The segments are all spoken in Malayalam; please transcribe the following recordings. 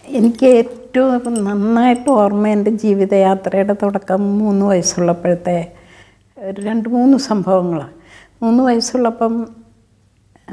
എനിക്ക് ഏറ്റവും നന്നായിട്ട് ഓർമ്മ എൻ്റെ ജീവിതയാത്രയുടെ തുടക്കം മൂന്ന് വയസ്സുള്ളപ്പോഴത്തെ ഒരു രണ്ട് മൂന്ന് സംഭവങ്ങളാണ് മൂന്ന് വയസ്സുള്ളപ്പം ആ,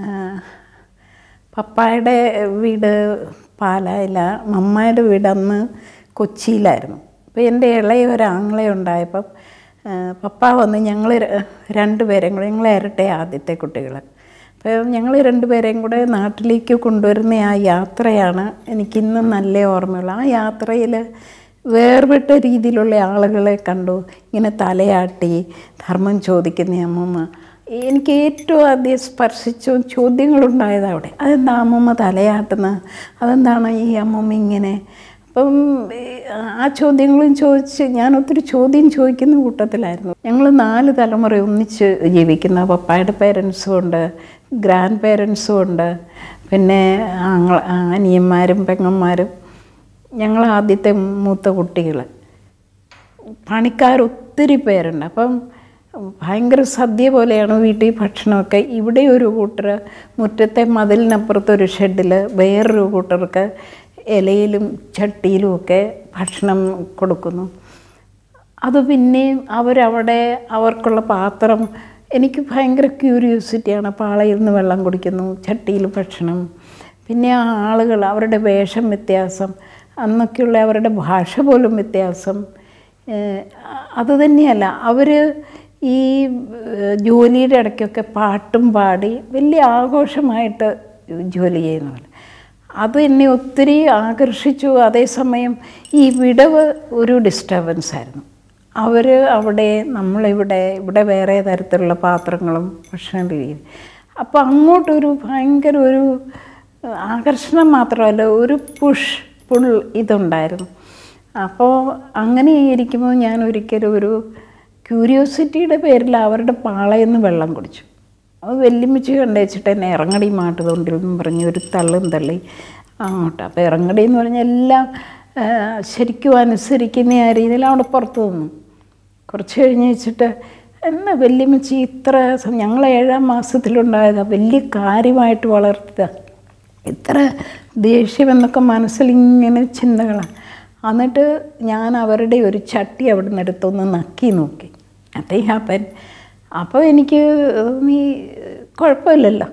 പപ്പായുടെ വീട് പാലായില മമ്മായുടെ വീട് അന്ന് കൊച്ചിയിലായിരുന്നു അപ്പോൾ എൻ്റെ ഇളയ ഒരു ആങ്ങളെ ഉണ്ടായപ്പം ആ, പപ്പ വന്ന് ഞങ്ങൾ രണ്ടുപേരെയും കൂടെ ഞങ്ങൾ ഇരട്ടെ ആദ്യത്തെ കുട്ടികൾ അപ്പോൾ ഞങ്ങൾ രണ്ടുപേരെയും കൂടെ നാട്ടിലേക്ക് കൊണ്ടുവരുന്ന ആ യാത്രയാണ് എനിക്കിന്നും നല്ല ഓർമ്മയുള്ള ആ യാത്രയിൽ വേർപെട്ട രീതിയിലുള്ള ആളുകളെ കണ്ടു ഇങ്ങനെ തലയാട്ടി ധർമ്മം ചോദിക്കുന്ന അമ്മമ്മ എനിക്ക് ഏറ്റവും ആദ്യം സ്പർശിച്ച ചോദ്യങ്ങളുണ്ടായത് അവിടെ അതെന്താ അമ്മമ്മ തലയാട്ടുന്ന അതെന്താണ് ഈ അമ്മമ്മ ഇങ്ങനെ അപ്പം ഈ ആ ചോദ്യങ്ങളും ചോദിച്ച് ഞാൻ ഒത്തിരി ചോദ്യം ചോദിക്കുന്ന കൂട്ടത്തിലായിരുന്നു ഞങ്ങൾ നാല് തലമുറ ഒന്നിച്ച് ജീവിക്കുന്ന പപ്പായുടെ പേരൻസും ഉണ്ട് ഗ്രാൻഡ് പേരൻസും ഉണ്ട് പിന്നെ ആങ്ങള അനിയന്മാരും പെങ്ങന്മാരും ഞങ്ങൾ ആദ്യത്തെ മൂത്ത കുട്ടികൾ പണിക്കാർ ഒത്തിരി പേരുണ്ട് അപ്പം ഭയങ്കര സദ്യ പോലെയാണ് വീട്ടിൽ ഭക്ഷണമൊക്കെ ഇവിടെ ഒരു കൂട്ടർ മുറ്റത്തെ മതിലിനപ്പുറത്തൊരു ഷെഡിൽ വേറൊരു കൂട്ടർക്ക് ഇലയിലും ചട്ടിയിലും ഒക്കെ ഭക്ഷണം കൊടുക്കുന്നു അത് പിന്നെയും അവരവിടെ അവർക്കുള്ള പാത്രം എനിക്ക് ഭയങ്കര ക്യൂരിയോസിറ്റിയാണ് പാളയിൽ നിന്ന് വെള്ളം കുടിക്കുന്നു ചട്ടിയിൽ ഭക്ഷണം പിന്നെ ആ ആളുകൾ അവരുടെ വേഷം വ്യത്യാസം അന്നൊക്കെയുള്ള അവരുടെ ഭാഷ പോലും വ്യത്യാസം ഏഹ് അത് തന്നെയല്ല അവർ ഈ ഏഹ് ജോലിയുടെ ഇടയ്ക്കൊക്കെ പാട്ടും പാടി വലിയ ആഘോഷമായിട്ട് ജോലി ചെയ്യുന്നവർ അത് എന്നെ ഒത്തിരി ആകർഷിച്ചു അതേസമയം ഈ വിടവ് ഒരു ഡിസ്റ്റർബൻസ് ആയിരുന്നു അവർ അവിടെ നമ്മളിവിടെ ഇവിടെ വേറെ തരത്തിലുള്ള പാത്രങ്ങളും ഭക്ഷണ രീതിയും അപ്പോൾ അങ്ങോട്ടൊരു ഭയങ്കര ഒരു ആകർഷണം മാത്രമല്ല ഒരു പുഷ് പുൾ ഇതുണ്ടായിരുന്നു അപ്പോൾ അങ്ങനെ ഇരിക്കുമ്പോൾ ഞാൻ ഒരിക്കലും ഒരു ക്യൂരിയോസിറ്റിയുടെ പേരിൽ അവരുടെ പാളയിൽ നിന്ന് വെള്ളം കുടിച്ചു അത് വെല്ലുമിച്ച് കണ്ടേച്ചിട്ട് എന്നെ ഇറങ്ങടി മാട്ടുതൊണ്ടിലും പറഞ്ഞ് ഒരു തള്ളും തള്ളി അങ്ങോട്ട് അപ്പോൾ ഇറങ്ങടി എന്ന് പറഞ്ഞാൽ എല്ലാം ആ, ശരിക്കും അനുസരിക്കുന്ന ആ രീതിയിൽ അവിടെ പുറത്ത് നിന്നു കുറച്ച് കഴിഞ്ഞ് വെച്ചിട്ട് എന്നാ വല്യമ്മച്ചി ഇത്ര സം- ഞങ്ങൾ ഏഴാം മാസത്തിലുണ്ടായതാണ് വലിയ കാര്യമായിട്ട് വളർത്തുക ഇത്ര ദേഷ്യം എന്നൊക്കെ മനസ്സിലിങ്ങനെ ചിന്തകളാണ് എന്നിട്ട് ഞാൻ അവരുടെ ഒരു ചട്ടി അവിടെ നിന്ന് എടുത്തൊന്ന് നക്കി നോക്കി അതേ ഹാപ്പൻ അപ്പോൾ എനിക്ക് നീ കുഴപ്പമില്ലല്ലോ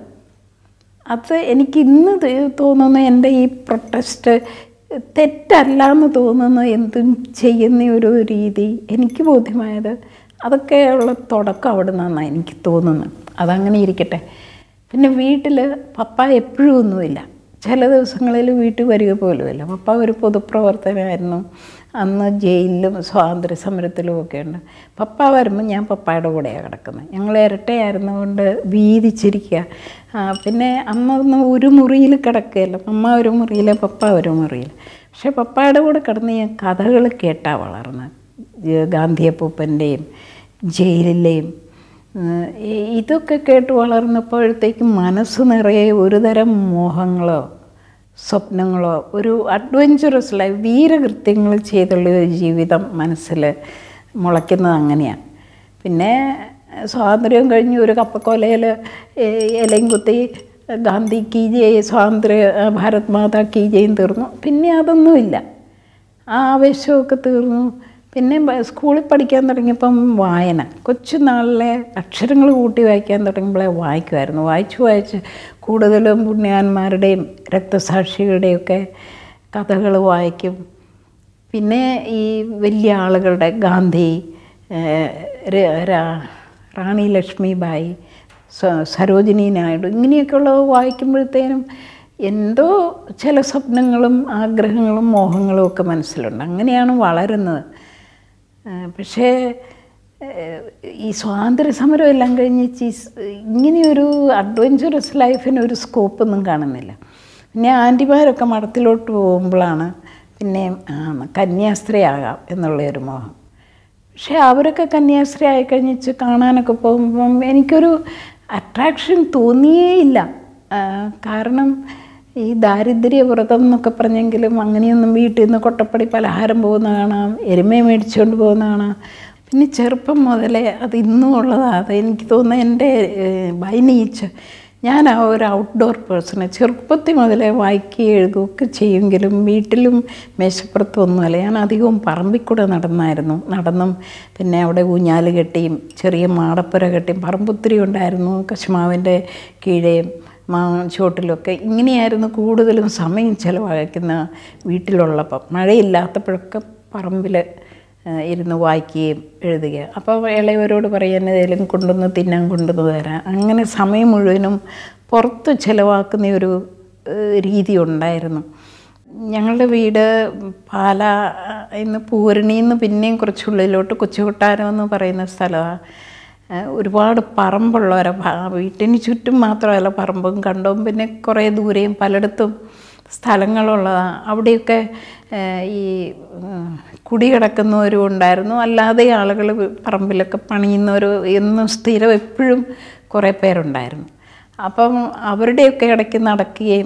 അത് എനിക്ക് ഇന്ന് ത- തോന്നുന്നു എൻ്റെ ഈ പ്രൊട്ടസ്റ്റ് തെറ്റല്ല എന്ന് തോന്നുന്നു എന്തും ചെയ്യുന്ന ഒരു രീതി എനിക്ക് ബോധ്യമായത് അതൊക്കെയുള്ള തുടക്കം അവിടെ നിന്നാണ് എനിക്ക് തോന്നുന്നത് അതങ്ങനെ ഇരിക്കട്ടെ പിന്നെ വീട്ടിൽ പപ്പ എപ്പോഴും ഒന്നുമില്ല ചില ദിവസങ്ങളിൽ വീട്ടിൽ വരിക പോലുമില്ല പപ്പ ഒരു പൊതുപ്രവർത്തനമായിരുന്നു അന്ന് ജയിലിലും സ്വാതന്ത്ര്യ സമരത്തിലും ഒക്കെ ഉണ്ട് പപ്പ വരുമ്പോൾ ഞാൻ പപ്പായുടെ കൂടെയാണ് കിടക്കുന്നത് ഞങ്ങൾ ഇരട്ടയായിരുന്നുകൊണ്ട് വീതിച്ചിരിക്കുക ആ, പിന്നെ അന്നൊന്നും ഒരു മുറിയിൽ കിടക്കുകയല്ല അമ്മ ഒരു മുറിയിൽ പപ്പ ഒരു മുറിയിൽ പക്ഷേ പപ്പായുടെ കൂടെ കിടന്ന് ഞാൻ കഥകൾ കേട്ടാ വളർന്നത് ഗാന്ധിയപ്പൂപ്പൻ്റെയും ജയിലിലെയും ഏഹ് ഈ- ഇതൊക്കെ കേട്ട് വളർന്നപ്പോഴത്തേക്കും മനസ്സ് നിറയെ ഒരുതരം മോഹങ്ങളോ സ്വപ്നങ്ങളോ ഒരു അഡ്വഞ്ചറസ് ലൈഫ് വീരകൃത്യങ്ങൾ ചെയ്തുള്ള ഒരു ജീവിതം മനസ്സിൽ മുളയ്ക്കുന്നത് അങ്ങനെയാണ് പിന്നെ സ്വാതന്ത്ര്യം കഴിഞ്ഞ് ഒരു കപ്പക്കൊലയിൽ ഇലയും കുത്തി ഗാന്ധി കീ ജയ് സ്വാതന്ത്ര്യ ഭാരത് മാതാ കീ ജയും തീർന്നു പിന്നെ അതൊന്നുമില്ല ആ ആവേശമൊക്കെ തീർന്നു പിന്നെ ബ- സ്കൂളിൽ പഠിക്കാൻ തുടങ്ങിയപ്പം വായന കൊച്ചുനാളിലെ അക്ഷരങ്ങൾ കൂട്ടി വായിക്കാൻ തുടങ്ങുമ്പോഴേ വായിക്കുമായിരുന്നു വായിച്ച് വായിച്ച് കൂടുതലും പുണ്യാന്മാരുടെയും രക്തസാക്ഷികളുടെയൊക്കെ കഥകൾ വായിക്കും പിന്നെ ഈ വലിയ ആളുകളുടെ ഗാന്ധി ഏഹ്, ര- രാ- റാണി ലക്ഷ്മിബായി സ- സരോജിനി നായിഡു ഇങ്ങനെയൊക്കെയുള്ളത് വായിക്കുമ്പോഴത്തേനും എന്തോ ചില സ്വപ്നങ്ങളും ആഗ്രഹങ്ങളും മോഹങ്ങളും ഒക്കെ മനസ്സിലുണ്ട് അങ്ങനെയാണ് വളരുന്നത് ഏഹ് പക്ഷേ ഏഹ് ഈ സ്വാതന്ത്ര്യ സമരം എല്ലാം കഴിഞ്ഞ് ചീസ് ഇങ്ങനെയൊരു അഡ്വഞ്ചറസ് ലൈഫിന് ഒരു സ്കോപ്പൊന്നും കാണുന്നില്ല പിന്നെ ആൻറ്റിമാരൊക്കെ മഠത്തിലോട്ട് പോകുമ്പോഴാണ് പിന്നെ ആ, കന്യാസ്ത്രീയാകാം എന്നുള്ളൊരു മോഹം പക്ഷേ അവരൊക്കെ കന്യാസ്ത്രീ ആയിക്കഴിഞ്ഞിച്ച് കാണാനൊക്കെ പോകുമ്പം എനിക്കൊരു അട്രാക്ഷൻ തോന്നിയേയില്ല ആ, കാരണം ഈ ദാരിദ്ര്യ വ്രതം എന്നൊക്കെ പറഞ്ഞെങ്കിലും അങ്ങനെയൊന്നും വീട്ടിൽ നിന്ന് കൊട്ടപ്പടി പലഹാരം പോകുന്ന കാണാം എരുമയെ മേടിച്ചുകൊണ്ട് പോകുന്ന കാണാം പിന്നെ ചെറുപ്പം മുതലേ അത് ഇന്നും ഉള്ളതാണ് അത് എനിക്ക് തോന്നുന്നു എൻ്റെ ബൈ നേച്ചർ ഞാൻ ആ ഒരു ഔട്ട്ഡോർ പേഴ്സണ് ചെറുപ്പത്തിൽ മുതലേ വായിക്കുകയും എഴുതുകയൊക്കെ ചെയ്യുമെങ്കിലും വീട്ടിലും മേശപ്പുറത്തൊന്നുമല്ല ഞാൻ അധികവും പറമ്പിൽ കൂടെ നടന്നായിരുന്നു നടന്നും പിന്നെ അവിടെ ഊഞ്ഞാല് കെട്ടിയും ചെറിയ മാടപ്പുര കെട്ടിയും പറമ്പൊത്തിരി ഉണ്ടായിരുന്നു കശുമാവിൻ്റെ കീഴേയും മാ ചോട്ടിലൊക്കെ ഇങ്ങനെയായിരുന്നു കൂടുതലും സമയം ചിലവഴിക്കുന്ന വീട്ടിലുള്ളപ്പം മഴയില്ലാത്തപ്പോഴൊക്കെ പറമ്പിൽ ഏഹ് ഇരുന്ന് വായിക്കുകയും എഴുതുകയും അപ്പോൾ ഇളയവരോട് പറയും എന്നെ ഏതെങ്കിലും കൊണ്ടുവന്ന് തിന്നാൻ കൊണ്ടുവന്ന് തരാം അങ്ങനെ സമയം മുഴുവനും പുറത്ത് ചിലവാക്കുന്ന ഒരു ഏഹ് രീതി ഉണ്ടായിരുന്നു ഞങ്ങളുടെ വീട് പാല ഇന്ന് പൂരണിയിൽ നിന്ന് പിന്നെയും കുറച്ചുള്ളിലോട്ട് കൊച്ചുകൊട്ടാരം എന്ന് പറയുന്ന സ്ഥലമാണ് ഏഹ് ഒരുപാട് പറമ്പുള്ളവരെ വീട്ടിന് ചുറ്റും മാത്രമല്ല പറമ്പും കണ്ടവും പിന്നെ കുറേ ദൂരെയും പലയിടത്തും സ്ഥലങ്ങളുള്ളതാണ് അവിടെയൊക്കെ ഏഹ് ഈ ഉം, കുടി കിടക്കുന്നവരും ഉണ്ടായിരുന്നു അല്ലാതെ ആളുകൾ പറമ്പിലൊക്കെ പണിയുന്നവർ എന്നും സ്ഥിരം എപ്പോഴും കുറേ പേരുണ്ടായിരുന്നു അപ്പം അവരുടെയൊക്കെ ഇടയ്ക്ക് നടക്കുകയും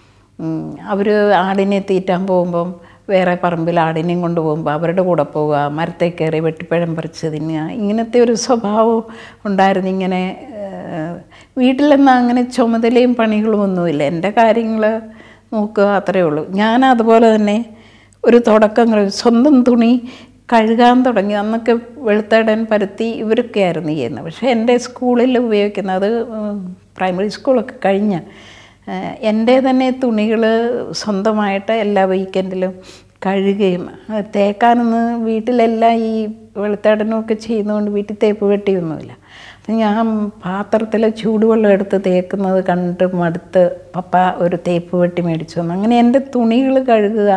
അവർ ആടിനെ തീറ്റാൻ പോകുമ്പം വേറെ പറമ്പിൽ ആടിനെയും കൊണ്ട് പോകുമ്പോൾ അവരുടെ കൂടെ പോവുക മരത്തെ കയറി വെട്ടിപ്പഴം പറിച്ച് തിന്നുക ഇങ്ങനത്തെ ഒരു സ്വഭാവം ഉണ്ടായിരുന്നു ഇങ്ങനെ ഏഹ്, വീട്ടിലെന്നാൽ അങ്ങനെ ചുമതലയും പണികളും ഒന്നുമില്ല എൻ്റെ കാര്യങ്ങൾ നോക്കുക അത്രയേ ഉള്ളൂ ഞാൻ അതുപോലെ തന്നെ ഒരു തുടക്കം കുറിച്ച് സ്വന്തം തുണി കഴുകാൻ തുടങ്ങി അന്നൊക്കെ വെളുത്തടൻ പരുത്തി ഇവരൊക്കെ ആയിരുന്നു ചെയ്യുന്നത് പക്ഷേ എൻ്റെ സ്കൂളിൽ ഉപയോഗിക്കുന്നത് അത് ഉം, പ്രൈമറി സ്കൂളൊക്കെ കഴിഞ്ഞ ഏഹ്, എൻ്റെ തന്നെ തുണികൾ സ്വന്തമായിട്ട് എല്ലാ വീക്കെൻഡിലും കഴുകുകയും അത് തേക്കാനൊന്നും വീട്ടിലെല്ലാം ഈ വെളുത്തടനും ഒക്കെ ചെയ്യുന്നതുകൊണ്ട് വീട്ടിൽ തേപ്പ് വെട്ടിയൊന്നുമില്ല അപ്പം ഞാൻ പാത്രത്തിൽ ചൂടുവെള്ളം എടുത്ത് തേക്കുന്നത് കണ്ടിട്ട് മടുത്ത് പപ്പ ഒരു തേപ്പ് വെട്ടി മേടിച്ചു തന്നു അങ്ങനെ എൻ്റെ തുണികൾ കഴുകുക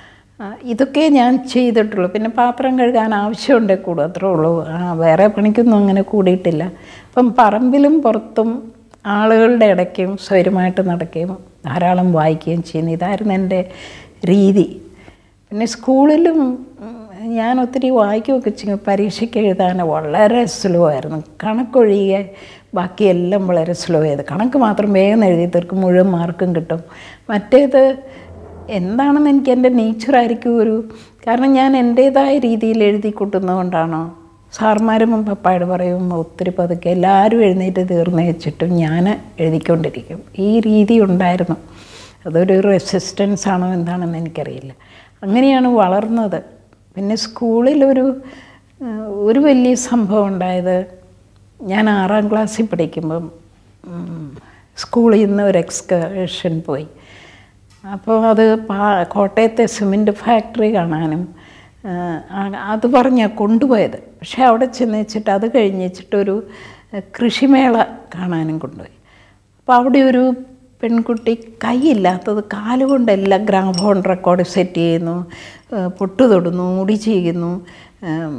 ആ, ഇതൊക്കെ ഞാൻ ചെയ്തിട്ടുള്ളൂ പിന്നെ പാത്രം കഴുകാൻ ആവശ്യമുണ്ടെങ്കിൽ കൂടും അത്രേ ഉള്ളൂ ആ, വേറെ പണിക്കൊന്നും അങ്ങനെ കൂടിയിട്ടില്ല അപ്പം പറമ്പിലും പുറത്തും ആളുകളുടെ ഇടയ്ക്കും സ്വൈരമായിട്ട് നടക്കുകയും ധാരാളം വായിക്കുകയും ചെയ്യുന്നു ഇതായിരുന്നു എൻ്റെ രീതി പിന്നെ സ്കൂളിലും ഉം, ഞാൻ ഒത്തിരി വായിക്കുകയൊക്കെ ചെയ്യും പരീക്ഷയ്ക്ക് എഴുതാൻ വളരെ സ്ലോ ആയിരുന്നു കണക്കൊഴികെ ബാക്കിയെല്ലാം വളരെ സ്ലോ ചെയ്ത് കണക്ക് മാത്രം വേഗം എഴുതി തീർക്കും മുഴുവൻ മാർക്കും കിട്ടും മറ്റേത് എന്താണെന്ന് എനിക്ക് എൻ്റെ നേച്ചറായിരിക്കും ഒരു കാരണം ഞാൻ എൻ്റേതായ രീതിയിൽ എഴുതി കൂട്ടുന്നതുകൊണ്ടാണോ സാർമാരും പപ്പായോട് പറയും ഒത്തിരി പതുക്കെ എല്ലാവരും എഴുന്നേറ്റ് തീർന്നു വെച്ചിട്ടും ഞാൻ എഴുതിക്കൊണ്ടിരിക്കും ഈ രീതി ഉണ്ടായിരുന്നു അതൊരു റെസിസ്റ്റൻസ് ആണോ എന്താണെന്ന് എനിക്കറിയില്ല അങ്ങനെയാണ് വളർന്നത് പിന്നെ സ്കൂളിലൊരു ഏഹ്, ഒരു വലിയ സംഭവം ഉണ്ടായത് ഞാൻ ആറാം ക്ലാസ്സിൽ പഠിക്കുമ്പം ഉം, സ്കൂളിൽ നിന്ന് ഒരു എക്സ്കർഷൻ പോയി അപ്പോൾ അത് പാ കോട്ടയത്തെ സിമെൻറ്റ് ഫാക്ടറി കാണാനും ആ, ആ- അത് പറഞ്ഞാൽ കൊണ്ടുപോയത് പക്ഷേ അവിടെ ചെന്ന് വെച്ചിട്ട് അത് കഴിഞ്ഞ് വെച്ചിട്ടൊരു ഏഹ്, കൃഷിമേള കാണാനും കൊണ്ടുപോയി അപ്പോൾ അവിടെ ഒരു പെൺകുട്ടി കൈയില്ലാത്തത് കാലുകൊണ്ടെല്ലാം ഗ്രാമഫോൺ റെക്കോർഡ് സെറ്റ് ചെയ്യുന്നു ഏഹ്, പൊട്ട് തൊടുന്നു മുടി ചെയ്യുന്നു ഏം,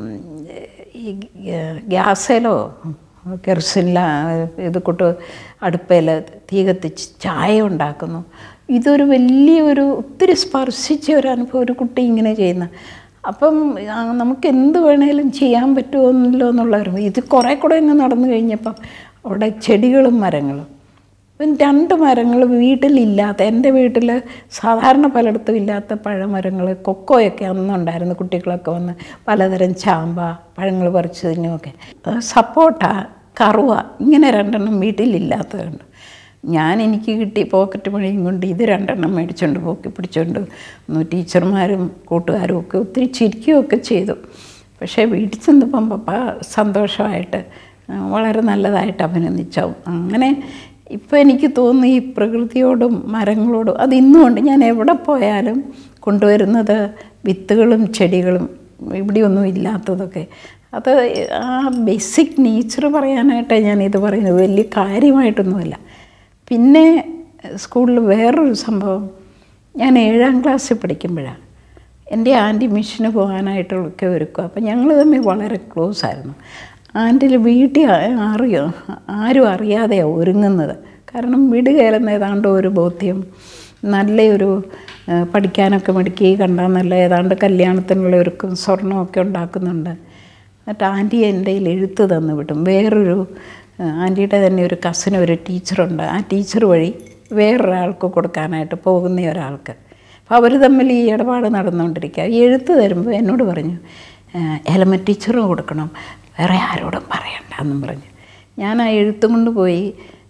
ഈ ഗ്യാസേലോ കെറസിനില ഇത് കൂട്ട് അടുപ്പയിൽ തീ കത്തിച്ച് ചായ ഉണ്ടാക്കുന്നു ഇതൊരു വലിയൊരു ഒത്തിരി സ്പർശിച്ച ഒരു അനുഭവം ഒരു കുട്ടി ഇങ്ങനെ ചെയ്യുന്ന അപ്പം ആ, നമുക്ക് എന്ത് വേണേലും ചെയ്യാൻ പറ്റുമല്ലോ എന്നുള്ള ഒരു ഇത് കുറേ കൂടെ ഇങ്ങ് നടന്നു കഴിഞ്ഞപ്പം അവിടെ ചെടികളും മരങ്ങളും ഇപ്പം രണ്ട് മരങ്ങൾ വീട്ടിലില്ലാത്ത എൻ്റെ വീട്ടിൽ സാധാരണ പലയിടത്തും ഇല്ലാത്ത പഴമരങ്ങൾ കൊക്കോയൊക്കെ അന്നുണ്ടായിരുന്നു കുട്ടികളൊക്കെ വന്ന് പലതരം ചാമ്പ പഴങ്ങൾ പറിച്ച് തിന്നുമൊക്കെ സപ്പോട്ട കറുവ ഇങ്ങനെ രണ്ടെണ്ണം വീട്ടിലില്ലാത്തതുണ്ട് ഞാൻ എനിക്ക് കിട്ടി പോക്കറ്റ് മണിയും കൊണ്ട് ഇത് രണ്ടെണ്ണം മേടിച്ചുകൊണ്ട് പോക്കി പിടിച്ചുകൊണ്ട് ഒന്ന് ടീച്ചർമാരും കൂട്ടുകാരും ഒക്കെ ഒത്തിരി ചിരിക്കുകയൊക്കെ ചെയ്തു പക്ഷേ വീട്ടിൽ ചെന്നപ്പം പപ്പ സന്തോഷമായിട്ട് ആ, വളരെ നല്ലതായിട്ട് അഭിനന്ദിച്ചു അങ്ങനെ ഇപ്പോൾ എനിക്ക് തോന്നുന്നു ഈ പ്രകൃതിയോടും മരങ്ങളോടും അത് ഇന്നുമുണ്ട് ഞാൻ എവിടെ പോയാലും കൊണ്ടുവരുന്നത് വിത്തുകളും ചെടികളും ഇവിടെയൊന്നും ഇല്ലാത്തതൊക്കെ അത് ആ ബേസിക് നേച്ചർ പറയാനായിട്ടാണ് ഞാൻ ഇത് പറയുന്നത് വലിയ കാര്യമായിട്ടൊന്നുമല്ല പിന്നെ സ്കൂളിൽ വേറൊരു സംഭവം ഞാൻ ഏഴാം ക്ലാസ്സിൽ പഠിക്കുമ്പോഴാണ് എൻ്റെ ആൻറ്റി മിഷന് പോകാനായിട്ടൊക്കെ ഒരുക്കുക അപ്പം ഞങ്ങൾ തമ്മിൽ വളരെ ക്ലോസ് ആയിരുന്നു ആൻറ്റിൽ വീട്ടിൽ അറിയോ ആരും അറിയാതെയാണ് ഒരുങ്ങുന്നത് കാരണം വീട് കയറുന്ന ഏതാണ്ട് ഒരു ബോധ്യം നല്ലൊരു ആ, പഠിക്കാനൊക്കെ മിടുക്കി കണ്ടാൽ നല്ല ഏതാണ്ട് കല്യാണത്തിനുള്ള ഒരുക്കും സ്വർണ്ണമൊക്കെ ഉണ്ടാക്കുന്നുണ്ട് എന്നിട്ട് ആൻറ്റി എൻ്റെ കയ്യിൽ എഴുത്ത് തന്നു വിടും വേറൊരു ആ, ആൻറ്റിയുടെ തന്നെ ഒരു കസിന് ഒരു ടീച്ചറുണ്ട് ആ ടീച്ചർ വഴി വേറൊരാൾക്ക് കൊടുക്കാനായിട്ട് പോകുന്ന ഒരാൾക്ക് അപ്പോൾ അവർ തമ്മിൽ ഈ ഇടപാട് നടന്നുകൊണ്ടിരിക്കുക ഈ എഴുത്ത് തരുമ്പോൾ എന്നോട് പറഞ്ഞു എലമ ടീച്ചറും കൊടുക്കണം വേറെ ആരോടും പറയണ്ട എന്നും പറഞ്ഞു ഞാൻ ആ എഴുത്തും കൊണ്ട് പോയി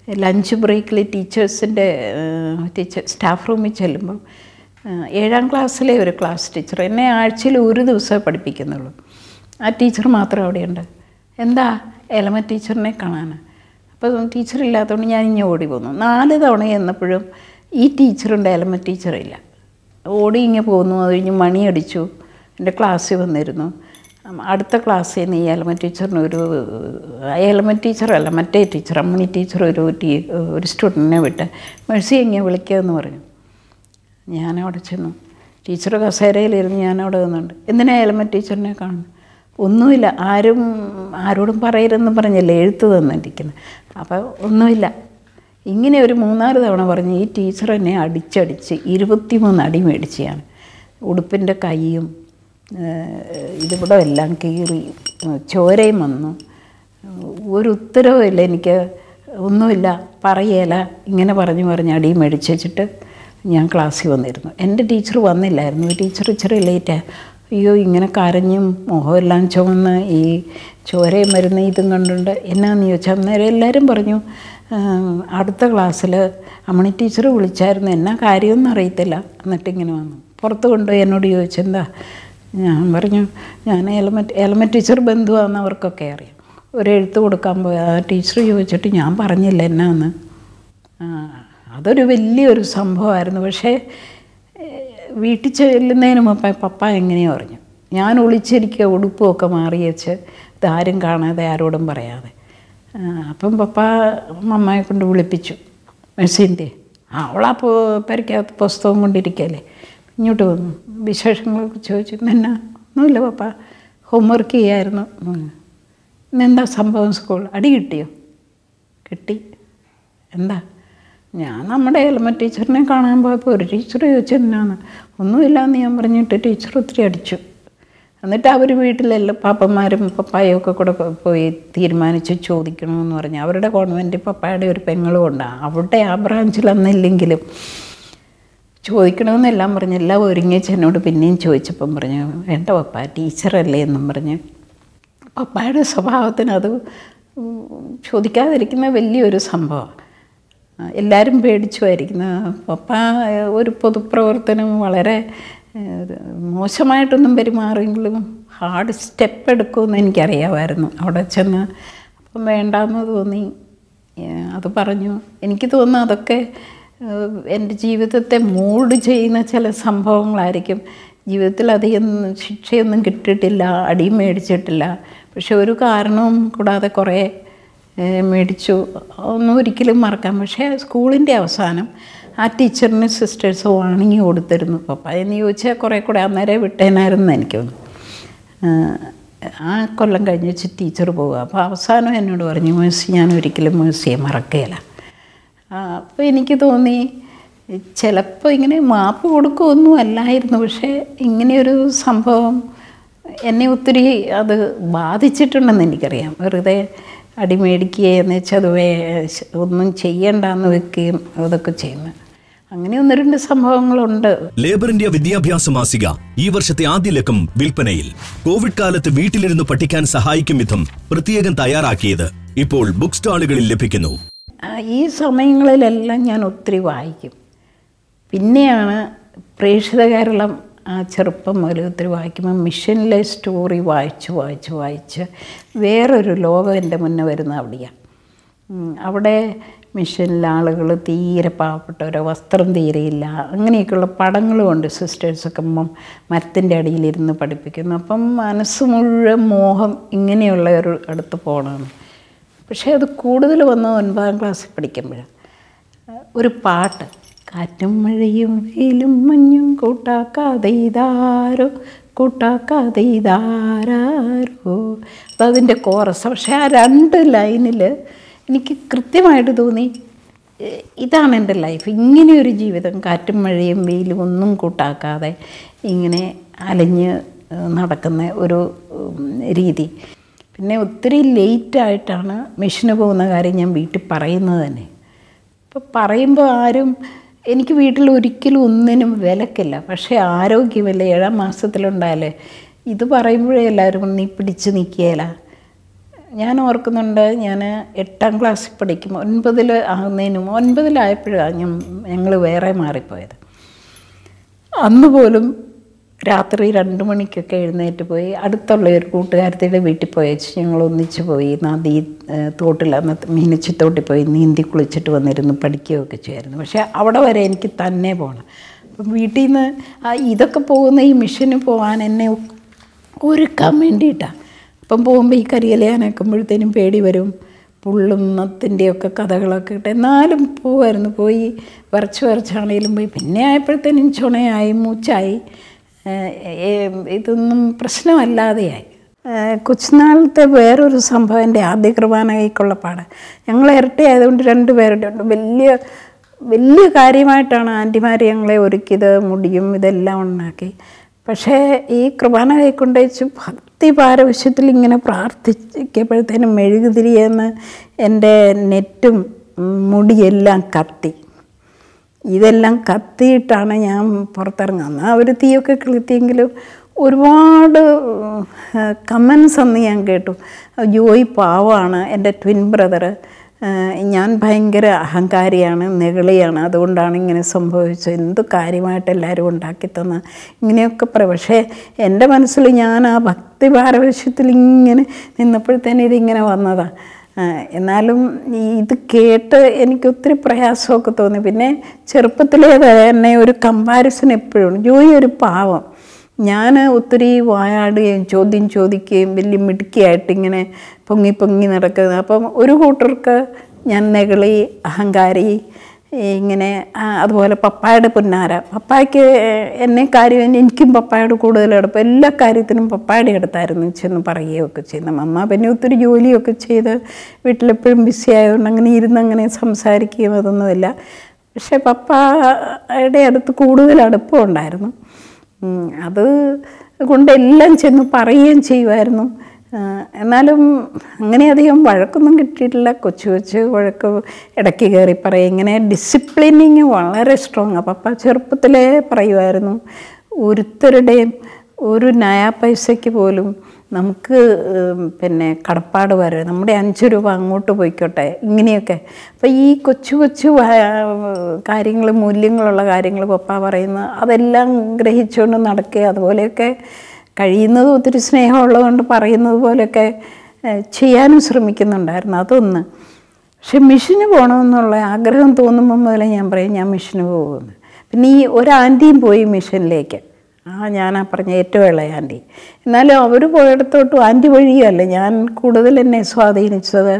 ലഞ്ച് ബ്രേക്കിൽ ടീച്ചേഴ്സിൻ്റെ ടീച്ചർ സ്റ്റാഫ് റൂമിൽ ചെല്ലുമ്പം ആ, ഏഴാം ക്ലാസ്സിലെ ഒരു ക്ലാസ് ടീച്ചർ എന്നെ ആഴ്ചയിൽ ഒരു ദിവസമേ പഠിപ്പിക്കുന്നുള്ളൂ ആ ടീച്ചർ മാത്രം അവിടെയുണ്ട് എന്താ എലമ ടീച്ചറിനെ കാണാൻ അപ്പോൾ ടീച്ചർ ഇല്ലാത്തതുകൊണ്ട് ഞാൻ ഇങ്ങനെ ഓടി പോന്നു നാല് തവണ ചെന്നപ്പോഴും ഈ ടീച്ചറുണ്ട് എലമ ടീച്ചറില്ല ഓടി ഇങ്ങനെ പോന്നു അത് കഴിഞ്ഞ് മണി അടിച്ചു എൻ്റെ ക്ലാസ്സിൽ വന്നിരുന്നു ഉം, അടുത്ത ക്ലാസ്സിൽ നിന്ന് ഈ എലമ ടീച്ചറിന് ഒരു എലമ ടീച്ചറല്ല മറ്റേ ടീച്ചർ അമ്മണി ടീച്ചർ ഒരു ടീ ഒരു സ്റ്റുഡൻറ്റിനെ വിട്ട് മെഴ്സി എങ്ങനെ വിളിക്കുകയെന്ന് പറഞ്ഞു ഞാനവിടെ ചെന്നു ടീച്ചർ കസേരയിലിരുന്ന് ഞാനവിടെ നിന്നുണ്ട് എന്തിനാ എലമ ടീച്ചറിനെ കാണുന്നു ഒന്നുമില്ല ആരും ആരോടും പറയരുതെന്ന് പറഞ്ഞല്ലേ എഴുത്ത് തന്നിരിക്കുന്നത് അപ്പോൾ ഒന്നുമില്ല ഇങ്ങനെ ഒരു മൂന്നാല് തവണ പറഞ്ഞ് ഈ ടീച്ചർ എന്നെ അടിച്ചടിച്ച് ഇരുപത്തിമൂന്ന് അടി മേടിച്ച് ഞാൻ ഉടുപ്പിൻ്റെ കൈയും ഏഹ്, ഇതിവിടെ എല്ലാം കീറി ചോരയും വന്നു ഒരു ഉത്തരവും ഇല്ല എനിക്ക് ഒന്നുമില്ല പറയേല ഇങ്ങനെ പറഞ്ഞു പറഞ്ഞ് അടി മേടിച്ച് വെച്ചിട്ട് ഞാൻ ക്ലാസ്സിൽ വന്നിരുന്നു എൻ്റെ ടീച്ചർ വന്നില്ലായിരുന്നു ടീച്ചർ ഇച്ചിരി ലേറ്റായി അയ്യോ ഇങ്ങനെ കരഞ്ഞും മുഖമെല്ലാം ചുവന്ന് ഈ ചോരയും മരുന്ന് ഇതും കണ്ടുകൊണ്ട് എന്നാന്ന് ചോദിച്ചാൽ അന്നേരം എല്ലാവരും പറഞ്ഞു "ആ, അടുത്ത ക്ലാസ്സിൽ അമ്മണി ടീച്ചർ വിളിച്ചായിരുന്നു എന്നാ കാര്യമൊന്നും അറിയത്തില്ല എന്നിട്ട് ഇങ്ങനെ വന്നു പുറത്ത് കൊണ്ടുപോയി എന്നോട് ചോദിച്ചെന്താ ഞാൻ പറഞ്ഞു ഞാൻ എലമറ്റ് എലമറ്റ് ടീച്ചർ ബന്ധുവാണെന്ന് അവർക്കൊക്കെ അറിയാം ഒരു എഴുത്ത് കൊടുക്കാൻ പോയി ആ ടീച്ചർ ചോദിച്ചിട്ട് ഞാൻ പറഞ്ഞില്ല എന്നാന്ന് ആ, അതൊരു വലിയൊരു സംഭവമായിരുന്നു പക്ഷേ ഏഹ്, വീട്ടിൽ ചെല്ലുന്നതിന് മുമ്പ് പപ്പ എങ്ങനെയോ പറഞ്ഞു ഞാൻ ഒളിച്ചിരിക്കുക ഉടുപ്പുമൊക്കെ മാറി വെച്ച് ഇതാരും കാണാതെ ആരോടും പറയാതെ ആ, അപ്പം പപ്പ മമ്മയെ കൊണ്ട് വിളിപ്പിച്ചു മെസ്സിൻ്റെ അവളാ പോ പെരക്കകത്ത് പുസ്തകം കൊണ്ടിരിക്കല്ലേ ഇങ്ങോട്ട് വന്നു വിശേഷങ്ങളൊക്കെ ചോദിച്ചു എന്നാ ഒന്നുമില്ല പപ്പ ഹോംവർക്ക് ചെയ്യായിരുന്നു ഉം. ഇന്നെന്താ സംഭവം സ്കൂൾ അടി കിട്ടിയോ കിട്ടി എന്താ ഞാൻ നമ്മുടെ എലമ ടീച്ചറിനെ കാണാൻ പോയപ്പോൾ ഒരു ടീച്ചർ ചോദിച്ചു എന്നാന്ന് ഒന്നുമില്ലാന്ന് ഞാൻ പറഞ്ഞിട്ട് ടീച്ചർ ഒത്തിരി അടിച്ചു എന്നിട്ട് അവർ വീട്ടിലെല്ലാം പാപ്പന്മാരും പപ്പായും ഒക്കെ കൂടെ പോ- പോയി തീരുമാനിച്ച് ചോദിക്കണമെന്ന് പറഞ്ഞു അവരുടെ കോൺവെൻറ്റ് പപ്പായുടെ ഒരു പെങ്ങളും ഉണ്ടാണ് അവിടെ ആ ബ്രാഞ്ചിൽ അന്നില്ലെങ്കിലും ചോദിക്കണമെന്നെല്ലാം പറഞ്ഞ് എല്ലാം ഒരുങ്ങിച്ച് എന്നോട് പിന്നെയും ചോദിച്ചപ്പം പറഞ്ഞു വേണ്ട പപ്പ ടീച്ചറല്ലേ എന്നും പറഞ്ഞ് പപ്പായുടെ സ്വഭാവത്തിന് അത് ഉം, ചോദിക്കാതിരിക്കുന്ന വലിയൊരു സംഭവമാണ് എല്ലാവരും പേടിച്ചുമായിരിക്കുന്ന പപ്പ ഏഹ്, ഒരു പൊതുപ്രവർത്തനം വളരെ ഏഹ്, മോശമായിട്ടൊന്നും പെരുമാറിയെങ്കിലും ഹാർഡ് സ്റ്റെപ്പ് എടുക്കുമെന്ന് എനിക്കറിയാമായിരുന്നു അവിടെ ചെന്ന് അപ്പം വേണ്ടാന്ന് തോന്നി ഏഹ്, അത് പറഞ്ഞു എനിക്ക് തോന്നുന്നു അതൊക്കെ ഏഹ്, എൻ്റെ ജീവിതത്തെ മോൾഡ് ചെയ്യുന്ന ചില സംഭവങ്ങളായിരിക്കും ജീവിതത്തിൽ അധികം ശിക്ഷയൊന്നും കിട്ടിയിട്ടില്ല അടിയും മേടിച്ചിട്ടില്ല പക്ഷെ ഒരു കാരണവും കൂടാതെ കുറേ ഏഹ് മേടിച്ചു ഒന്നും ഒരിക്കലും മറക്കാൻ പക്ഷേ സ്കൂളിൻ്റെ അവസാനം ആ ടീച്ചറിന് സിസ്റ്റേഴ്സ് വാണിങ്ങി കൊടുത്തിരുന്നു പപ്പ എന്ന് ചോദിച്ചാൽ കുറേ കൂടെ അന്നേരം വിട്ടേനായിരുന്നു എനിക്ക് തോന്നുന്നു ആഹ് ആ കൊല്ലം കഴിഞ്ഞ് വെച്ച് ടീച്ചർ പോവുക അപ്പോൾ അവസാനം എന്നോട് പറഞ്ഞു മേഴ്സി ഞാൻ ഒരിക്കലും മേഴ്സിയെ മറക്കുകയില്ല അപ്പോൾ എനിക്ക് തോന്നി ചിലപ്പോൾ ഇങ്ങനെ മാപ്പ് കൊടുക്കുകയൊന്നും അല്ലായിരുന്നു പക്ഷേ ഇങ്ങനെയൊരു സംഭവം എന്നെ ഒത്തിരി അത് ബാധിച്ചിട്ടുണ്ടെന്ന് എനിക്കറിയാം വെറുതെ അടി മേടിക്കുകയെന്ന് വെച്ചാൽ അത് വേ ഒന്നും ചെയ്യണ്ടെന്ന് വെക്കുകയും അതൊക്കെ ചെയ്യുന്നു അങ്ങനെ ഒന്ന് രണ്ട് സംഭവങ്ങളുണ്ട് ലേബർ ഇന്ത്യ വിദ്യാഭ്യാസ മാസിക ഈ വർഷത്തെ ആദ്യ ലക്കം വിൽപ്പനയിൽ കോവിഡ് കാലത്ത് വീട്ടിലിരുന്ന് പഠിക്കാൻ സഹായിക്കും വിധം പ്രത്യേകം തയ്യാറാക്കിയത് ഇപ്പോൾ ബുക്ക് സ്റ്റാളുകളിൽ ലഭിക്കുന്നു ആ, ഈ സമയങ്ങളിലെല്ലാം ഞാൻ ഒത്തിരി വായിക്കും പിന്നെയാണ് പ്രേക്ഷിത കേരളം ആ ചെറുപ്പം മുതൽ ഒത്തിരി വായിക്കുമ്പോൾ മിഷനിലെ സ്റ്റോറി വായിച്ച് വായിച്ച് വായിച്ച് വേറൊരു ലോകം എൻ്റെ മുന്നേ വരുന്ന അവിടെയാണ് ഉം, അവിടെ മിഷനിലെ ആളുകൾ തീരെ പാവപ്പെട്ടവരോ വസ്ത്രം തീരെയില്ല അങ്ങനെയൊക്കെയുള്ള പടങ്ങളുമുണ്ട് സിസ്റ്റേഴ്സൊക്കെ മ- മരത്തിൻ്റെ അടിയിലിരുന്ന് പഠിപ്പിക്കുന്നു അപ്പം മനസ്സ് മുഴുവൻ മോഹം ഇങ്ങനെയുള്ള ഒരു അടുത്ത് പോകണമെന്ന് പക്ഷേ അത് കൂടുതൽ വന്നത് ഒൻപതാം ക്ലാസ്സിൽ പഠിക്കുമ്പോഴാണ് ഒരു പാട്ട് കാറ്റും മഴയും വെയിലും മഞ്ഞും കൂട്ടാക്കാതെ ഇതാരോ കൂട്ടാക്കാതെ ഇതാരോ അതതിൻ്റെ കോറസ് പക്ഷേ ആ രണ്ട് ലൈനിൽ എനിക്ക് കൃത്യമായിട്ട് തോന്നി "ഏ, ഇതാണ് എൻ്റെ ലൈഫ് ഇങ്ങനെയൊരു ജീവിതം കാറ്റും മഴയും വെയിലും ഒന്നും കൂട്ടാക്കാതെ ഇങ്ങനെ അലഞ്ഞ് ഏഹ്, നടക്കുന്ന ഒരു ഉം, രീതി പിന്നെ ഒത്തിരി ലേറ്റായിട്ടാണ് മെഷീന് പോകുന്ന കാര്യം ഞാൻ വീട്ടിൽ പറയുന്നത് തന്നെ ഇപ്പം പറയുമ്പോൾ ആരും എനിക്ക് വീട്ടിൽ ഒരിക്കലും ഒന്നിനും വിലക്കില്ല പക്ഷേ ആരോഗ്യമല്ല ഏഴാം മാസത്തിലുണ്ടായാലേ ഇത് പറയുമ്പോഴേ എല്ലാവരും നീ പിടിച്ച് നിൽക്കുകയില്ല ഞാൻ ഓർക്കുന്നുണ്ട് ഞാൻ എട്ടാം ക്ലാസ്സിൽ പഠിക്കും ഒൻപതിൽ ആകുന്നതിനും ഒൻപതിലായപ്പോഴാണ് ഞാൻ ഞങ്ങൾ വേറെ മാറിപ്പോയത് അന്ന് പോലും രാത്രി രണ്ട് മണിക്കൊക്കെ എഴുന്നേറ്റ് പോയി അടുത്തുള്ള ഒരു കൂട്ടുകാരത്തിയുടെ വീട്ടിൽ പോയി ഞങ്ങൾ ഒന്നിച്ച് പോയി നദി ഏഹ്, തോട്ടിൽ അന്ന് മീനച്ചിത്തോട്ടിൽ പോയി നീന്തി കുളിച്ചിട്ട് വന്നിരുന്ന് പഠിക്കുകയൊക്കെ ചെയ്യുമായിരുന്നു പക്ഷേ അവിടെ വരെ എനിക്ക് തന്നെ പോകണം അപ്പം വീട്ടിൽ നിന്ന് ആ ഇതൊക്കെ പോകുന്ന ഈ മിഷന് പോകാൻ എന്നെ ഒരുക്കാൻ വേണ്ടിയിട്ടാണ് അപ്പം പോകുമ്പോൾ ഈ കരിയില അനക്കുമ്പോഴത്തേനും പേടി വരും പുള്ളുന്നത്തിൻ്റെയൊക്കെ കഥകളൊക്കെ ഇട്ട് എന്നാലും പോവായിരുന്നു പോയി വരച്ച് വരച്ചാണേലും പോയി പിന്നെ ആയപ്പോഴത്തേനും ചുണയായി മൂച്ചായി ഏഹ് ഏഹ് ഇതൊന്നും പ്രശ്നമല്ലാതെയായി ഏഹ് കൊച്ചുനാളത്തെ വേറൊരു സംഭവം എൻ്റെ ആദ്യ കുർബാന കൈക്കുള്ള പാട് ഞങ്ങൾ ഇരട്ടയായതുകൊണ്ട് രണ്ട് പേരുടെ ഉണ്ട് വലിയ വലിയ കാര്യമായിട്ടാണ് ആൻറ്റിമാർ ഞങ്ങളെ ഒരുക്കിയത് മുടിയും ഇതെല്ലാം ഉണ്ടാക്കി പക്ഷേ ഈ കുർബാന കൈക്കൊണ്ട് വെച്ച് ഭക്തി പാരവശ്യത്തിൽ ഇങ്ങനെ പ്രാർത്ഥിക്കപ്പോഴത്തേനും മെഴുകുതിരിയെന്ന് എൻ്റെ നെറ്റും ഉം, മുടിയെല്ലാം കത്തി ഇതെല്ലാം കത്തിയിട്ടാണ് ഞാൻ പുറത്തിറങ്ങുന്നത് ആ ഒരു തീയൊക്കെ കൊളുത്തിയെങ്കിലും ഒരുപാട് കമൻസ് അന്ന് ഞാൻ കേട്ടു ജോയി പാവമാണ് എൻ്റെ ട്വിൻ ബ്രദർ ഞാൻ ഭയങ്കര അഹങ്കാരിയാണ് നെകളിയാണ് അതുകൊണ്ടാണ് ഇങ്ങനെ സംഭവിച്ചത് എന്ത് കാര്യമായിട്ട് എല്ലാവരും ഉണ്ടാക്കി തന്ന ഇങ്ങനെയൊക്കെ പറയും പക്ഷേ എൻ്റെ മനസ്സിൽ ഞാൻ ആ ഭക്തി പാരവശ്യത്തിൽ ഇങ്ങനെ നിന്നപ്പോഴത്തേനും ഇതിങ്ങനെ വന്നതാണ് ആ, എന്നാലും ഈ ഇത് കേട്ട് എനിക്ക് ഒത്തിരി പ്രയാസമൊക്കെ തോന്നി പിന്നെ ചെറുപ്പത്തിലേ തന്നെ ഒരു കമ്പാരിസൺ എപ്പോഴും ജോയി ഒരു പാവം ഞാൻ ഒത്തിരി വായാടുകയും ചോദ്യം ചോദിക്കുകയും വലിയ മിടുക്കിയായിട്ട് ഇങ്ങനെ പൊങ്ങി പൊങ്ങി നടക്കുന്നത് അപ്പം ഒരു കൂട്ടർക്ക് ഞാൻ നെകളി അഹങ്കാരി ഇങ്ങനെ ആ, അതുപോലെ പപ്പായുടെ പുന്നാര പപ്പായ്ക്ക് എന്നെ കാര്യം എനിക്കും പപ്പായോട് കൂടുതൽ അടുപ്പം എല്ലാ കാര്യത്തിനും പപ്പായുടെ അടുത്തായിരുന്നു ചെന്ന് പറയുകയൊക്കെ ചെയ്യുന്നത് അമ്മ പിന്നെ ഒത്തിരി ജോലിയൊക്കെ ചെയ്ത് വീട്ടിലെപ്പോഴും ബിസി ആയതുകൊണ്ട് അങ്ങനെ ഇരുന്ന് അങ്ങനെ സംസാരിക്കുകയും അതൊന്നുമില്ല പക്ഷേ പപ്പായുടെ അടുത്ത് കൂടുതൽ അടുപ്പം ഉണ്ടായിരുന്നു ഉം, അത് കൊണ്ട് എല്ലാം ചെന്ന് പറയുകയും ചെയ്യുമായിരുന്നു ആ, എന്നാലും അങ്ങനെ അധികം വഴക്കൊന്നും കിട്ടിയിട്ടില്ല കൊച്ചു കൊച്ചു വഴക്ക് ഇടയ്ക്ക് കയറി പറയും ഇങ്ങനെ ഡിസിപ്ലിനിങ് വളരെ സ്ട്രോങ് പപ്പ ചെറുപ്പത്തിലേ പറയുമായിരുന്നു ഒരുത്തരുടെയും ഒരു നയാ പൈസയ്ക്ക് പോലും നമുക്ക് ഉം, പിന്നെ കടപ്പാട് വരും നമ്മുടെ അഞ്ച് രൂപ അങ്ങോട്ട് പോയിക്കോട്ടെ ഇങ്ങനെയൊക്കെ അപ്പോൾ ഈ കൊച്ചു കൊച്ചു കാര്യങ്ങൾ മൂല്യങ്ങളുള്ള കാര്യങ്ങൾ പപ്പ പറയുന്ന അതെല്ലാം ഗ്രഹിച്ചുകൊണ്ട് നടക്കുക അതുപോലെയൊക്കെ കഴിയുന്നതും ഒത്തിരി സ്നേഹമുള്ളതുകൊണ്ട് പറയുന്നത് പോലെയൊക്കെ ഏഹ്, ചെയ്യാനും ശ്രമിക്കുന്നുണ്ടായിരുന്നു അതൊന്ന് പക്ഷെ മിഷന് പോകണമെന്നുള്ള ആഗ്രഹം തോന്നുമ്പോൾ മുതലേ ഞാൻ പറയും ഞാൻ മിഷന് പോകുമെന്ന് പിന്നെ ഈ ഒരു ആൻറ്റിയും പോയി മിഷനിലേക്ക് ആ ഞാനാ പറഞ്ഞ ഏറ്റവും ഇളയ ആൻറ്റി എന്നാലും അവർ പോയിടത്തോട്ടും ആൻറ്റി വഴിയല്ല ഞാൻ കൂടുതൽ എന്നെ സ്വാധീനിച്ചത്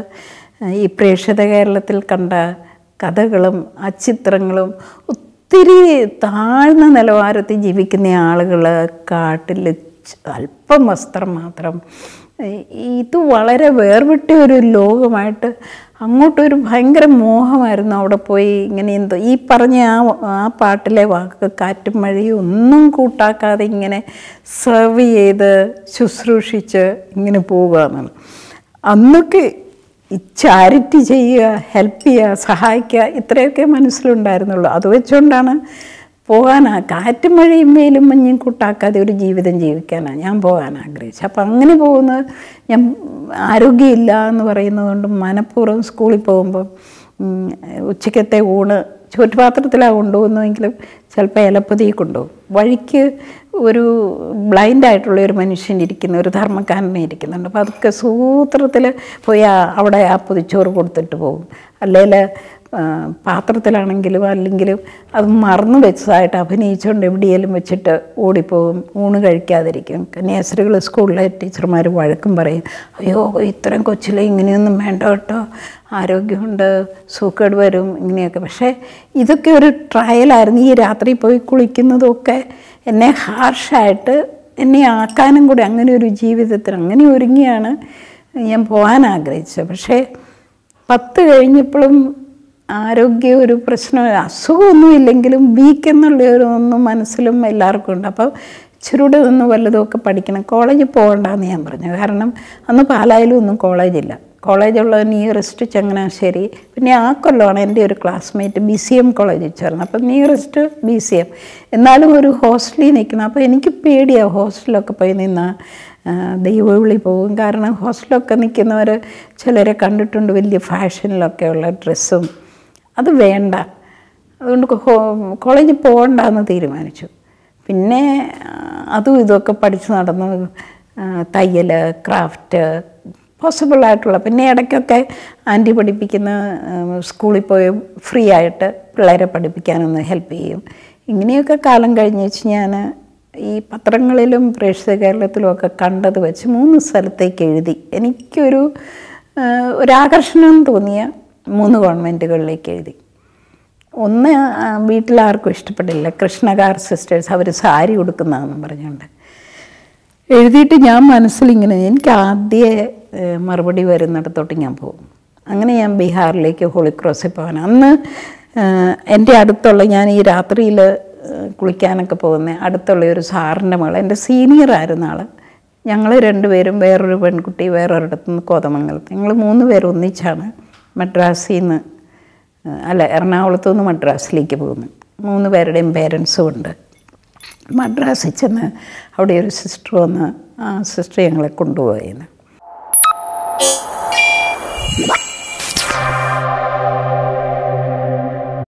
ഈ പ്രേക്ഷിത കേരളത്തിൽ കണ്ട കഥകളും ആ ചിത്രങ്ങളും ഒത്തിരി താഴ്ന്ന നിലവാരത്തിൽ ജീവിക്കുന്ന ആളുകൾ കാട്ടിൽ ച- അല്പം വസ്ത്രം മാത്രം ഈ- ഇത് വളരെ വേർവിട്ട ഒരു ലോകമായിട്ട് അങ്ങോട്ടൊരു ഭയങ്കര മോഹമായിരുന്നു അവിടെ പോയി ഇങ്ങനെ എന്തോ ഈ പറഞ്ഞ ആ ആ പാട്ടിലെ വാക്ക് കാറ്റും മഴയും ഒന്നും കൂട്ടാക്കാതെ ഇങ്ങനെ സെർവ് ചെയ്ത് ശുശ്രൂഷിച്ച് ഇങ്ങനെ പോവുക എന്നാണ് അന്നൊക്കെ ഈ ചാരിറ്റി ചെയ്യുക ഹെൽപ്പ് ചെയ്യുക സഹായിക്കുക ഇത്രയൊക്കെ മനസ്സിലുണ്ടായിരുന്നുള്ളൂ അത് വെച്ചുകൊണ്ടാണ് പോകാനാ കാറ്റും മഴയും വെയിലും മഞ്ഞും കൂട്ടാക്കാതെ ഒരു ജീവിതം ജീവിക്കാനാണ് ഞാൻ പോകാൻ ആഗ്രഹിച്ചത് അപ്പം അങ്ങനെ പോകുന്നത് ഞാൻ ആരോഗ്യമില്ല എന്ന് പറയുന്നതുകൊണ്ട് മനഃപൂർവ്വം സ്കൂളിൽ പോകുമ്പോൾ ഉം, ഉച്ചക്കത്തെ ഊണ് ചുറ്റുപാത്രത്തിലാണ് കൊണ്ടുപോകുന്നതെങ്കിലും ചിലപ്പോൾ ഇലപ്പതി കൊണ്ടുപോകും വഴിക്ക് ഒരു ബ്ലൈൻഡ് ആയിട്ടുള്ള ഒരു മനുഷ്യൻ ഇരിക്കുന്ന ഒരു ധർമ്മക്കാരനെ ഇരിക്കുന്നുണ്ട് അപ്പോൾ അതൊക്കെ സൂത്രത്തിൽ പോയി ആ- അവിടെ ആ പൊതിച്ചോറ് കൊടുത്തിട്ട് പോകും അല്ലെങ്കിൽ പാത്രത്തിലാണെങ്കിലും അല്ലെങ്കിലും അത് മറന്നു വെച്ചതായിട്ട് അഭിനയിച്ചുകൊണ്ട് എവിടെയെങ്കിലും വെച്ചിട്ട് ഓടിപ്പോകും ഊണ് കഴിക്കാതിരിക്കും കന്യാസ്ത്രീകൾ സ്കൂളിലെ ടീച്ചർമാർ വഴക്കും പറയും അയ്യോ ഇത്രയും കൊച്ചിലെ ഇങ്ങനെയൊന്നും വേണ്ട കേട്ടോ ആരോഗ്യമുണ്ട് സൂക്കേട് വരും ഇങ്ങനെയൊക്കെ പക്ഷേ ഇതൊക്കെ ഒരു ട്രയലായിരുന്നു ഈ രാത്രി പോയി കുളിക്കുന്നതൊക്കെ എന്നെ ഹാർഷായിട്ട് എന്നെ ആക്കാനും കൂടി അങ്ങനെ ഒരു ജീവിതത്തിന് അങ്ങനെ ഒരുങ്ങിയാണ് ഞാൻ പോകാൻ ആഗ്രഹിച്ചത് പക്ഷേ പത്ത് കഴിഞ്ഞപ്പോഴും ആരോഗ്യ ഒരു പ്രശ്നം അസുഖമൊന്നും ഇല്ലെങ്കിലും വീക്ക് എന്നുള്ള ഒരു ഒന്നും മനസ്സിലും എല്ലാവർക്കും ഉണ്ട് അപ്പോൾ ഇച്ചിരൂടെ ഒന്ന് വല്ലതുമൊക്കെ പഠിക്കണം കോളേജിൽ പോകണ്ടെന്ന് ഞാൻ പറഞ്ഞു കാരണം അന്ന് പാലായിലും ഒന്നും കോളേജില്ല കോളേജുള്ള നിയറസ്റ്റ് ചങ്ങനാശ്ശേരി പിന്നെ ആ കൊല്ലമാണ് എൻ്റെ ഒരു ക്ലാസ്മേറ്റ് ബി സി എം കോളേജിൽ ചേർന്നത് അപ്പം നിയറസ്റ്റ് ബി സി എം എന്നാലും ഒരു ഹോസ്റ്റലിൽ നിൽക്കണം അപ്പോൾ എനിക്ക് പേടിയാണ് ഹോസ്റ്റലൊക്കെ പോയി നിന്നാൽ ദൈവവിളി പോകും കാരണം ഹോസ്റ്റലൊക്കെ നിൽക്കുന്നവർ ചിലരെ കണ്ടിട്ടുണ്ട് വലിയ ഫാഷനിലൊക്കെ ഉള്ള ഡ്രസ്സും അത് വേണ്ട അതുകൊണ്ട് ഹോ- കോളേജിൽ പോകണ്ടെന്ന് തീരുമാനിച്ചു പിന്നെ ആ, അതും ഇതൊക്കെ പഠിച്ച് നടന്നു ആ, തയ്യൽ ക്രാഫ്റ്റ് പോസിബിൾ ആയിട്ടുള്ള പിന്നെ ഇടയ്ക്കൊക്കെ ആൻറ്റി പഠിപ്പിക്കുന്ന ആ, സ്കൂളിൽ പോയി ഫ്രീ ആയിട്ട് പിള്ളേരെ പഠിപ്പിക്കാനൊന്ന് ഹെൽപ്പ് ചെയ്യും ഇങ്ങനെയൊക്കെ കാലം കഴിഞ്ഞ് വെച്ച് ഞാൻ ഈ പത്രങ്ങളിലും പ്രേക്ഷിത കേരളത്തിലും ഒക്കെ കണ്ടത് വെച്ച് മൂന്ന് സ്ഥലത്തേക്ക് എഴുതി എനിക്കൊരു ആ, ഒരാകർഷണം തോന്നിയ മൂന്ന് ഗവൺമെൻറ്റുകളിലേക്ക് എഴുതി ഒന്ന് ആ, വീട്ടിലാർക്കും ഇഷ്ടപ്പെടില്ല കൃഷ്ണകാർ സിസ്റ്റേഴ്സ് അവർ സാരി ഉടുക്കുന്നതെന്നും പറഞ്ഞുകൊണ്ട് എഴുതിയിട്ട് ഞാൻ മനസ്സിലിങ്ങനെ എനിക്ക് ആദ്യ ഏഹ്, മറുപടി വരുന്നിടത്തോട്ട് ഞാൻ പോകും അങ്ങനെ ഞാൻ ബീഹാറിലേക്ക് ഹോളി ക്രോസിൽ പോകാൻ അന്ന് ഏഹ്, എൻ്റെ അടുത്തുള്ള ഞാൻ ഈ രാത്രിയിൽ കുളിക്കാനൊക്കെ പോകുന്ന അടുത്തുള്ള ഒരു സാറിൻ്റെ മകൾ എൻ്റെ സീനിയർ ആയിരുന്ന ആൾ ഞങ്ങൾ രണ്ടുപേരും വേറൊരു പെൺകുട്ടി വേറൊരിടത്തു നിന്ന് കോതമംഗലത്ത് ഞങ്ങൾ മൂന്ന് പേര് ഒന്നിച്ചാണ് മദ്രാസിൽ നിന്ന് അല്ല എറണാകുളത്തു നിന്ന് മദ്രാസിലേക്ക് പോകുന്നു മൂന്ന് പേരുടെയും പേരൻസും ഉണ്ട് മദ്രാസിൽ ചെന്ന് അവിടെ ഒരു സിസ്റ്റർ വന്ന് ആ സിസ്റ്റർ ഞങ്ങളെ കൊണ്ടുപോയിരുന്നു